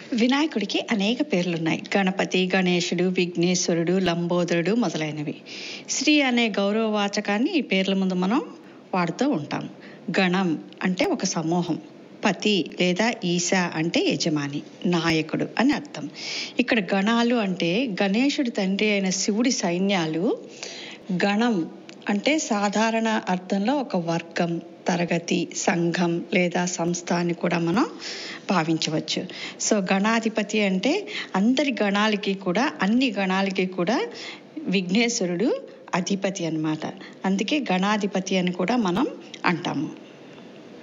వినాయకుడికి అనేక పేర్లున్నాయి గణపతి గణేశుడు విఘ్నేశ్వరుడు లంబోదరుడు మొదలైనవి శ్రీ అనే గౌరవవాచకాన్ని ఈ పేర్ల ముందు మనం వాడుతూ ఉంటాం గణం అంటే ఒక సమూహం పతి లేదా ఈశ అంటే యజమాని నాయకుడు అని అర్థం ఇక్కడ గణాలు అంటే గణేశుడి తండ్రి అయిన శివుడి సైన్యాలు గణం అంటే సాధారణ అర్థంలో ఒక వర్గం తరగతి సంఘం లేదా సంస్థ అని కూడా మనం భావించవచ్చు సో గణాధిపతి అంటే అందరి గణాలకి కూడా అన్ని గణాలకి కూడా విఘ్నేశ్వరుడు అధిపతి అన్నమాట అందుకే గణాధిపతి అని కూడా మనం అంటాము